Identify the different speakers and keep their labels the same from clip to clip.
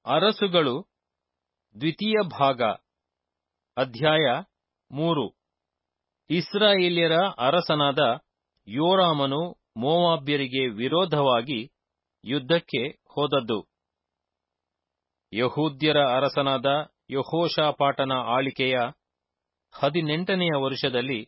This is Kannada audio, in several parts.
Speaker 1: ಅರಸುಗಳು ದ್ವಿತೀಯ ಭಾಗ ಅಧ್ಯಾಯ ಮೂರು ಇಸ್ರಾಯೇಲ್ಯರ ಅರಸನಾದ ಯೋರಾಮನು ಮೋವಾಬ್ಯರಿಗೆ ವಿರೋಧವಾಗಿ ಯುದ್ಧಕ್ಕೆ ಹೋದದ್ದು ಯಹೂದ್ಯರ ಅರಸನಾದ ಯಹೋಷಾಪಾಟನ ಆಳಿಕೆಯ ಹದಿನೆಂಟನೆಯ ವರುಷದಲ್ಲಿ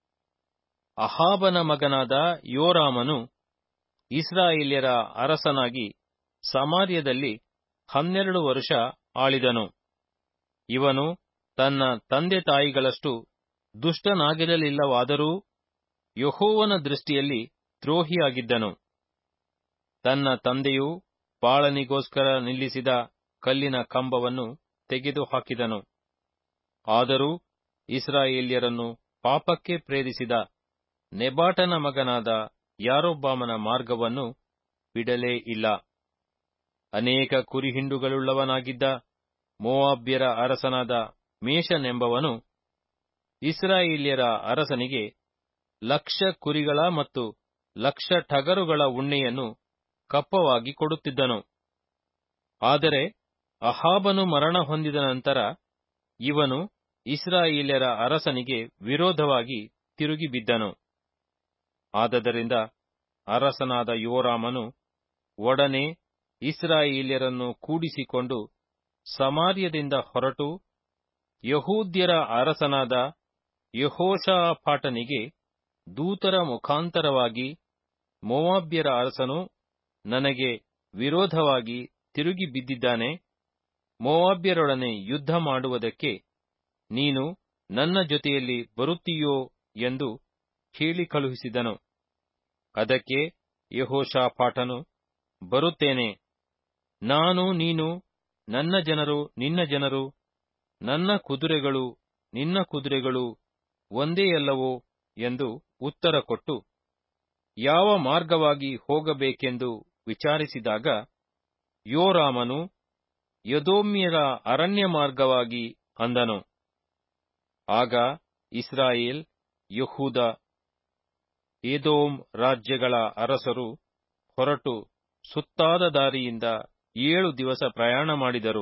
Speaker 1: ಅಹಾಬನ ಮಗನಾದ ಯೋರಾಮನು ಇಸ್ರಾಯೇಲ್ಯರ ಅರಸನಾಗಿ ಸಮಾರ್ಯದಲ್ಲಿ ಹನ್ನೆರಡು ವರುಷ ಆಳಿದನು ಇವನು ತನ್ನ ತಂದೆ ತಾಯಿಗಳಷ್ಟು ದುಷ್ಟನಾಗಿರಲಿಲ್ಲವಾದರೂ ಯಹೋವನ ದೃಷ್ಟಿಯಲ್ಲಿ ದ್ರೋಹಿಯಾಗಿದ್ದನು ತನ್ನ ತಂದೆಯು ಬಾಳನಿಗೋಸ್ಕರ ನಿಲ್ಲಿಸಿದ ಕಲ್ಲಿನ ಕಂಬವನ್ನು ತೆಗೆದುಹಾಕಿದನು ಆದರೂ ಇಸ್ರಾಯೇಲ್ಯರನ್ನು ಪಾಪಕ್ಕೆ ಪ್ರೇರಿಸಿದ ನೆಬಾಟನ ಮಗನಾದ ಯಾರೊಬ್ಬಾಮನ ಮಾರ್ಗವನ್ನು ಬಿಡಲೇ ಇಲ್ಲ ಅನೇಕ ಕುರಿಹಿಂಡುಗಳುಳ್ಳವನಾಗಿದ್ದ ಮೋವಾಬ್ಯರ ಅರಸನಾದ ಮೇಷನೆಂಬವನು ಇಸ್ರಾಯೇಲ್ಯರ ಅರಸನಿಗೆ ಲಕ್ಷ ಕುರಿಗಳ ಮತ್ತು ಲಕ್ಷ ಟಗರುಗಳ ಉಣ್ಣೆಯನ್ನು ಕಪ್ಪವಾಗಿ ಕೊಡುತ್ತಿದ್ದನು ಆದರೆ ಅಹಾಬನು ಮರಣ ಹೊಂದಿದ ನಂತರ ಇವನು ಇಸ್ರಾಯೇಲ್ಯರ ಅರಸನಿಗೆ ವಿರೋಧವಾಗಿ ತಿರುಗಿ ಬಿದ್ದನು ಆದದರಿಂದ ಅರಸನಾದ ಯೋರಾಮನು ಒಡನೆ ಇಸ್ರಾಯೇಲ್ಯರನ್ನು ಕೂಡಿಸಿಕೊಂಡು ಸಮಾರ್ಯದಿಂದ ಹೊರಟು ಯಹೂದ್ಯರ ಅರಸನಾದ ಯಹೋಷಾಫಾಟನಿಗೆ ದೂತರ ಮುಖಾಂತರವಾಗಿ ಮೋವಾಬ್ಯರ ಅರಸನು ನನಗೆ ವಿರೋಧವಾಗಿ ತಿರುಗಿ ಬಿದ್ದಿದ್ದಾನೆ ಮೋವಾಬ್ಯರೊಡನೆ ಯುದ್ಧ ಮಾಡುವುದಕ್ಕೆ ನೀನು ನನ್ನ ಜೊತೆಯಲ್ಲಿ ಬರುತ್ತೀಯೋ ಎಂದು ಹೇಳಿ ಕಳುಹಿಸಿದನು ಅದಕ್ಕೆ ಯಹೋಷಾಫಾಟನು ಬರುತ್ತೇನೆ ನಾನು ನೀನು ನನ್ನ ಜನರು ನಿನ್ನ ಜನರು ನನ್ನ ಕುದುರೆಗಳು ನಿನ್ನ ಕುದುರೆಗಳು ಒಂದೇ ಅಲ್ಲವೋ ಎಂದು ಉತ್ತರ ಕೊಟ್ಟು ಯಾವ ಮಾರ್ಗವಾಗಿ ಹೋಗಬೇಕೆಂದು ವಿಚಾರಿಸಿದಾಗ ಯೋರಾಮನು ಯದೋಮ್ಯರ ಅರಣ್ಯ ಮಾರ್ಗವಾಗಿ ಅಂದನು ಆಗ ಇಸ್ರಾಯೇಲ್ ಯಹೂದ ಏದೋಮ್ ರಾಜ್ಯಗಳ ಅರಸರು ಹೊರಟು ಸುತ್ತಾದ ದಾರಿಯಿಂದ ಏಳು ದಿವಸ ಪ್ರಯಾಣ ಮಾಡಿದರು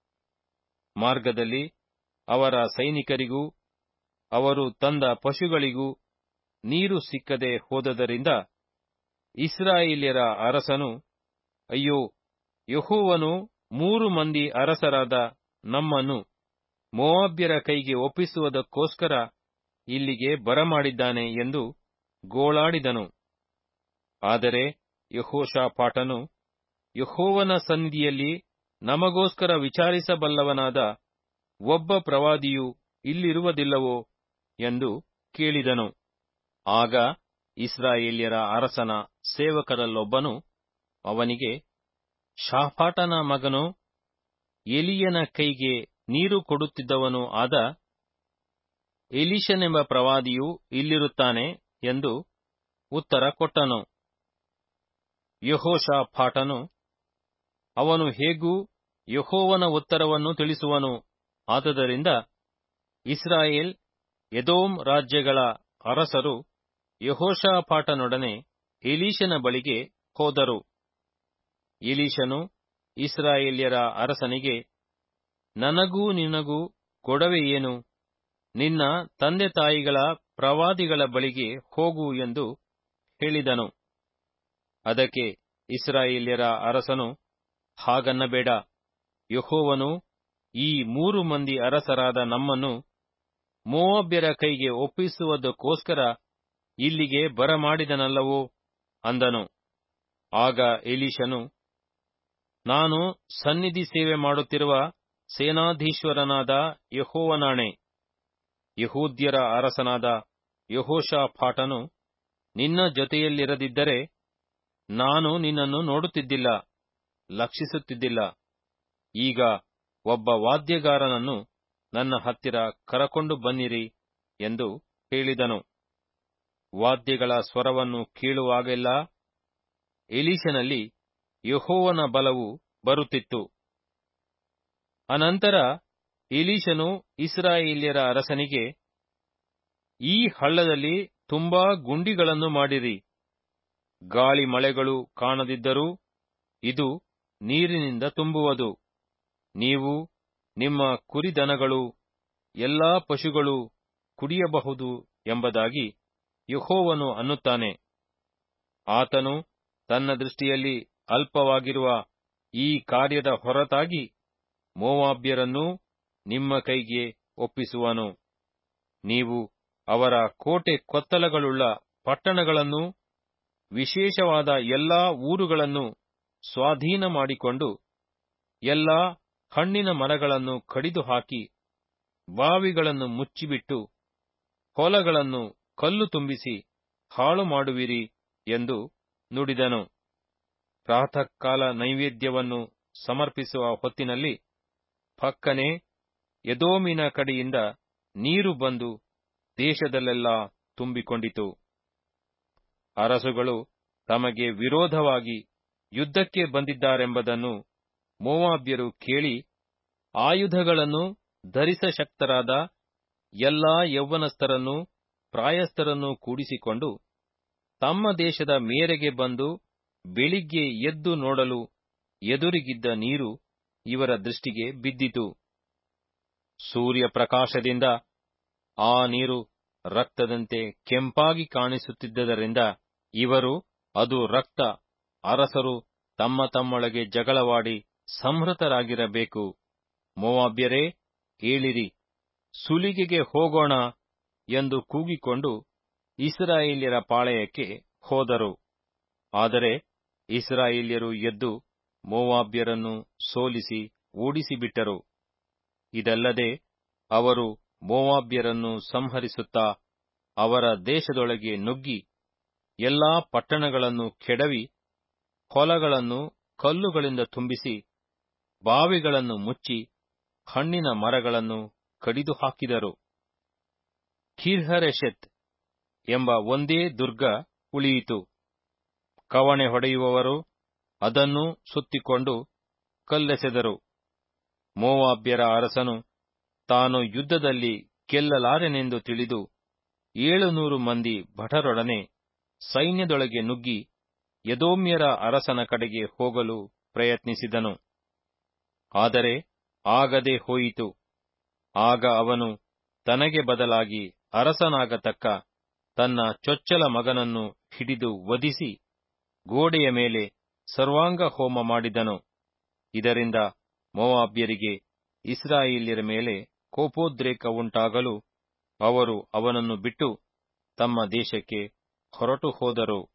Speaker 1: ಮಾರ್ಗದಲ್ಲಿ ಅವರ ಸೈನಿಕರಿಗೂ ಅವರು ತಂದ ಪಶುಗಳಿಗೂ ನೀರು ಸಿಕ್ಕದೆ ಹೋದದರಿಂದ ಇಸ್ರಾಯೇಲ್ಯರ ಅರಸನು ಅಯ್ಯೋ ಯಹೋವನು ಮೂರು ಮಂದಿ ಅರಸರಾದ ನಮ್ಮನ್ನು ಮೋವಾಬ್ಯರ ಕೈಗೆ ಒಪ್ಪಿಸುವುದಕ್ಕೋಸ್ಕರ ಇಲ್ಲಿಗೆ ಬರಮಾಡಿದ್ದಾನೆ ಎಂದು ಗೋಳಾಡಿದನು ಆದರೆ ಯಹೋಷಾಪಾಟನು ಯಹೋವನ ಸನ್ನಿಧಿಯಲ್ಲಿ ನಮಗೋಸ್ಕರ ವಿಚಾರಿಸಬಲ್ಲವನಾದ ಒಬ್ಬ ಪ್ರವಾದಿಯು ಇಲ್ಲಿರುವುದಿಲ್ಲವೋ ಎಂದು ಕೇಳಿದನು ಆಗ ಇಸ್ರಾಯೇಲ್ಯರ ಅರಸನ ಸೇವಕರಲ್ಲೊಬ್ಬನು ಅವನಿಗೆ ಶಾಫಾಟನ ಮಗನು ಎಲಿಯನ ಕೈಗೆ ನೀರು ಕೊಡುತ್ತಿದ್ದವನು ಆದ ಎಲಿಶನೆಂಬ ಪ್ರವಾದಿಯು ಇಲ್ಲಿರುತ್ತಾನೆ ಎಂದು ಉತ್ತರ ಕೊಟ್ಟನು ಯಹೋಷಾಫಾಟನು ಅವನು ಹೇಗೂ ಯಹೋವನ ಉತ್ತರವನ್ನು ತಿಳಿಸುವನು ಆದದರಿಂದ ಇಸ್ರಾಯೇಲ್ ಎದೋಮ್ ರಾಜ್ಯಗಳ ಅರಸರು ಯಹೋಷಾಫಾಟನೊಡನೆ ಎಲೀಶನ ಬಳಿಗೆ ಹೋದರು ಎಲೀಶನು ಇಸ್ರಾಯೇಲ್ಯರ ಅರಸನಿಗೆ ನನಗೂ ನಿನಗೂ ಗೊಡವೆ ಏನು ನಿನ್ನ ತಂದೆ ತಾಯಿಗಳ ಪ್ರವಾದಿಗಳ ಬಳಿಗೆ ಹೋಗು ಎಂದು ಹೇಳಿದನು ಅದಕ್ಕೆ ಇಸ್ರಾಯೇಲ್ಯರ ಅರಸನು ಹಾಗನ್ನಬೇಡ ಯಹೋವನು ಈ ಮೂರು ಮಂದಿ ಅರಸರಾದ ನಮ್ಮನ್ನು ಮೋವಾಬ್ಯರ ಕೈಗೆ ಒಪ್ಪಿಸುವುದಕ್ಕೋಸ್ಕರ ಇಲ್ಲಿಗೆ ಬರಮಾಡಿದನಲ್ಲವೋ ಅಂದನು ಆಗ ಎಲೀಶನು ನಾನು ಸನ್ನಿಧಿ ಸೇವೆ ಮಾಡುತ್ತಿರುವ ಸೇನಾಧೀಶ್ವರನಾದ ಯಹೋವನಾಣೆ ಯಹೂದ್ಯರ ಅರಸನಾದ ಯಹೋಷಾಫಾಟನು ನಿನ್ನ ಜೊತೆಯಲ್ಲಿರದಿದ್ದರೆ ನಾನು ನಿನ್ನನ್ನು ನೋಡುತ್ತಿದ್ದಿಲ್ಲ ಲಕ್ಷಿಸುತ್ತಿದ್ದಿಲ್ಲ ಈಗ ಒಬ್ಬ ವಾದ್ಯಗಾರನನ್ನು ನನ್ನ ಹತ್ತಿರ ಕರಕೊಂಡು ಬನ್ನಿರಿ ಎಂದು ಹೇಳಿದನು ವಾದ್ಯಗಳ ಸ್ವರವನ್ನು ಕೇಳುವಾಗೆಲ್ಲ ಎಲೀಶನಲ್ಲಿ ಯಹೋವನ ಬಲವು ಬರುತ್ತಿತ್ತು ಅನಂತರ ಎಲೀಶನು ಇಸ್ರಾಯೇಲ್ಯರ ಅರಸನಿಗೆ ಈ ಹಳ್ಳದಲ್ಲಿ ತುಂಬಾ ಗುಂಡಿಗಳನ್ನು ಮಾಡಿರಿ ಗಾಳಿ ಮಳೆಗಳು ಕಾಣದಿದ್ದರೂ ಇದು ನೀರಿನಿಂದ ತುಂಬುವುದು ನೀವು ನಿಮ್ಮ ಕುರಿದನಗಳು ಎಲ್ಲಾ ಪಶುಗಳು ಕುಡಿಯಬಹುದು ಎಂಬುದಾಗಿ ಯೆಹೋವನು ಅನ್ನುತ್ತಾನೆ ಆತನು ತನ್ನ ದೃಷ್ಟಿಯಲ್ಲಿ ಅಲ್ಪವಾಗಿರುವ ಈ ಕಾರ್ಯದ ಹೊರತಾಗಿ ಮೋವಾಬ್ಯರನ್ನೂ ನಿಮ್ಮ ಕೈಗೆ ಒಪ್ಪಿಸುವನು ನೀವು ಅವರ ಕೋಟೆ ಕೊತ್ತಲಗಳುಳ್ಳ ಪಟ್ಟಣಗಳನ್ನು ವಿಶೇಷವಾದ ಎಲ್ಲಾ ಊರುಗಳನ್ನು ಸ್ವಾಧೀನ ಮಾಡಿಕೊಂಡು ಎಲ್ಲಾ ಹಣ್ಣಿನ ಮರಗಳನ್ನು ಕಡಿದು ಹಾಕಿ ಬಾವಿಗಳನ್ನು ಮುಚ್ಚಿಬಿಟ್ಟು ಹೊಲಗಳನ್ನು ಕಲ್ಲು ತುಂಬಿಸಿ ಹಾಳು ಮಾಡುವಿರಿ ಎಂದು ನುಡಿದನು ಪ್ರಾತಃಕಾಲ ನೈವೇದ್ಯವನ್ನು ಸಮರ್ಪಿಸುವ ಹೊತ್ತಿನಲ್ಲಿ ಫಕ್ಕನೆ ಎದೋಮಿನ ಕಡೆಯಿಂದ ನೀರು ಬಂದು ದೇಶದಲ್ಲೆಲ್ಲ ತುಂಬಿಕೊಂಡಿತು ಅರಸುಗಳು ತಮಗೆ ವಿರೋಧವಾಗಿ ಯುದ್ಧಕ್ಕೆ ಬಂದಿದ್ದಾರೆಂಬುದನ್ನು ಮೋವಾಬ್ಯರು ಕೇಳಿ ಆಯುಧಗಳನ್ನು ಧರಿಸಶಕ್ತರಾದ ಎಲ್ಲಾ ಯೌವನಸ್ಥರನ್ನೂ ಪ್ರಾಯಸ್ಥರನ್ನೂ ಕೂಡಿಸಿಕೊಂಡು ತಮ್ಮ ದೇಶದ ಮೇರೆಗೆ ಬಂದು ಬೆಳಿಗ್ಗೆ ಎದ್ದು ನೋಡಲು ಎದುರಿಗಿದ್ದ ನೀರು ಇವರ ದೃಷ್ಟಿಗೆ ಬಿದ್ದಿತು ಸೂರ್ಯ ಪ್ರಕಾಶದಿಂದ ಆ ನೀರು ರಕ್ತದಂತೆ ಕೆಂಪಾಗಿ ಕಾಣಿಸುತ್ತಿದ್ದರಿಂದ ಇವರು ಅದು ರಕ್ತ ಅರಸರು ತಮ್ಮ ತಮ್ಮೊಳಗೆ ಜಗಳವಾಡಿ ಸಂಹೃತರಾಗಿರಬೇಕು ಮೋವಾಬ್ಯರೇ ಏಳಿರಿ ಸುಲಿಗೆಗೆ ಹೋಗೋಣ ಎಂದು ಕೂಗಿಕೊಂಡು ಇಸ್ರಾಯೇಲ್ಯರ ಪಾಳೆಯಕ್ಕೆ ಹೋದರು ಆದರೆ ಇಸ್ರಾಯೇಲ್ಯರು ಎದ್ದು ಮೋವಾಬ್ಯರನ್ನು ಸೋಲಿಸಿ ಓಡಿಸಿಬಿಟ್ಟರು ಇದಲ್ಲದೆ ಅವರು ಮೋವಾಬ್ಯರನ್ನು ಸಂಹರಿಸುತ್ತಾ ಅವರ ದೇಶದೊಳಗೆ ನುಗ್ಗಿ ಎಲ್ಲಾ ಪಟ್ಟಣಗಳನ್ನು ಕೆಡವಿ ಹೊಲಗಳನ್ನು ಕಲ್ಲುಗಳಿಂದ ತುಂಬಿಸಿ ಬಾವಿಗಳನ್ನು ಮುಚ್ಚಿ ಹಣ್ಣಿನ ಮರಗಳನ್ನು ಕಡಿದು ಹಾಕಿದರು ಕೀರ್ಹರೆಷೆತ್ ಎಂಬ ಒಂದೇ ದುರ್ಗ ಉಳಿಯಿತು ಕವಣೆ ಹೊಡೆಯುವವರು ಅದನ್ನೂ ಸುತ್ತಿಕೊಂಡು ಕಲ್ಲೆಸೆದರು ಮೋವಾಬ್ಯರ ಅರಸನು ತಾನು ಯುದ್ಧದಲ್ಲಿ ಗೆಲ್ಲಲಾರೆನೆಂದು ತಿಳಿದು ಏಳುನೂರು ಮಂದಿ ಭಟರೊಡನೆ ಸೈನ್ಯದೊಳಗೆ ನುಗ್ಗಿ ಯದೋಮ್ಯರ ಅರಸನ ಕಡೆಗೆ ಹೋಗಲು ಪ್ರಯತ್ನಿಸಿದನು ಆದರೆ ಆಗದೆ ಹೋಯಿತು ಆಗ ಅವನು ತನಗೆ ಬದಲಾಗಿ ಅರಸನಾಗತಕ್ಕ ತನ್ನ ಚೊಚ್ಚಲ ಮಗನನ್ನು ಹಿಡಿದು ವಧಿಸಿ ಗೋಡೆಯ ಮೇಲೆ ಸರ್ವಾಂಗ ಹೋಮ ಮಾಡಿದನು ಇದರಿಂದ ಮೋವಾಬ್ಯರಿಗೆ ಇಸ್ರಾಯೇಲ್ಯರ ಮೇಲೆ ಕೋಪೋದ್ರೇಕ ಉಂಟಾಗಲು ಅವರು ಅವನನ್ನು ಬಿಟ್ಟು ತಮ್ಮ ದೇಶಕ್ಕೆ ಹೊರಟು ಹೋದರು